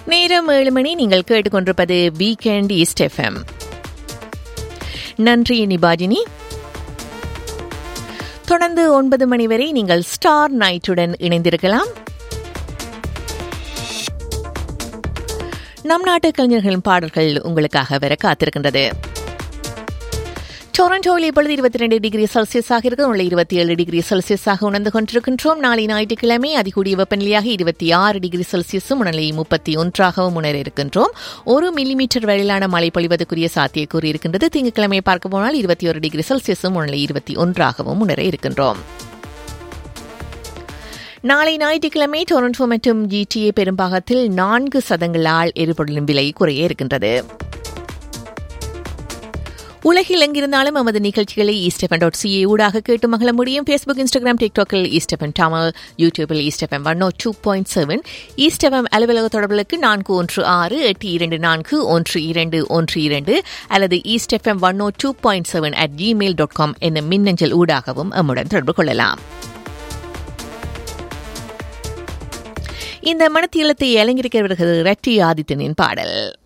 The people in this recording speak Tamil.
நேரம் ஏழு மணி நீங்கள் கேட்டுக்கொண்டிருப்பது வீக்கெண்ட் ஈஸ்ட் எஃப்எம் நன்றி நிபாஜினி தொடர்ந்து ஒன்பது மணி வரை நீங்கள் ஸ்டார் நைட்டுடன் இணைந்திருக்கலாம் நம் நாட்டு கலைஞர்களின் பாடல்கள் உங்களுக்காக வர காத்திருக்கின்றது டொரண்டோவில் இப்பொழுது இருபத்தி ரெண்டு டிகிரி செல்சியஸாக இருக்கிறது உள்ள இருபத்தி ஏழு டிகிரி செல்சியஸாக உணர்ந்து கொண்டிருக்கின்றோம் நாளை ஞாயிற்றுக்கிழமை அதிகூடிய வெப்பநிலையாக இருபத்தி ஆறு டிகிரி செல்சியஸும் உணர்நிலை முப்பத்தி ஒன்றாகவும் உணர இருக்கின்றோம் ஒரு மில்லிமீட்டர் வரையிலான மழை பொழிவதற்குரிய சாத்தியக்கூறு இருக்கின்றது திங்கட்கிழமை பார்க்க போனால் இருபத்தி ஒரு டிகிரி செல்சியஸும் உணர்நிலை இருபத்தி ஒன்றாகவும் உணர இருக்கின்றோம் நாளை ஞாயிற்றுக்கிழமை டொரண்டோ மற்றும் ஜிடிஏ பெரும்பாகத்தில் நான்கு சதங்களால் எரிபொருளின் விலை குறைய இருக்கின்றது உலகில் எங்கிருந்தாலும் நமது நிகழ்ச்சிகளை ஈஸ்டெஃபன் டாட் சிஏ ஊடாக கேட்டு மகள முடியும் ஃபேஸ்புக் இன்ஸ்டாகிராம் டிக்டாக்கில் ஈஸ்டெஃபன் தமிழ் யூடியூபில் East FM one no two point seven East FM அலுவலக தொடர்புகளுக்கு நான்கு ஒன்று ஆறு எட்டு இரண்டு நான்கு ஒன்று இரண்டு ஒன்று இரண்டு அல்லது East FM one no two point seven at Gmail dot com என்ற மின்னஞ்சல் ஊடாகவும் நம்முடன் தொடர்பு கொள்ளலாம் இந்த மனத்தியலத்தை இளைஞருக்கு வருகிறது ரெட்டி ஆதித்தனின் பாடல்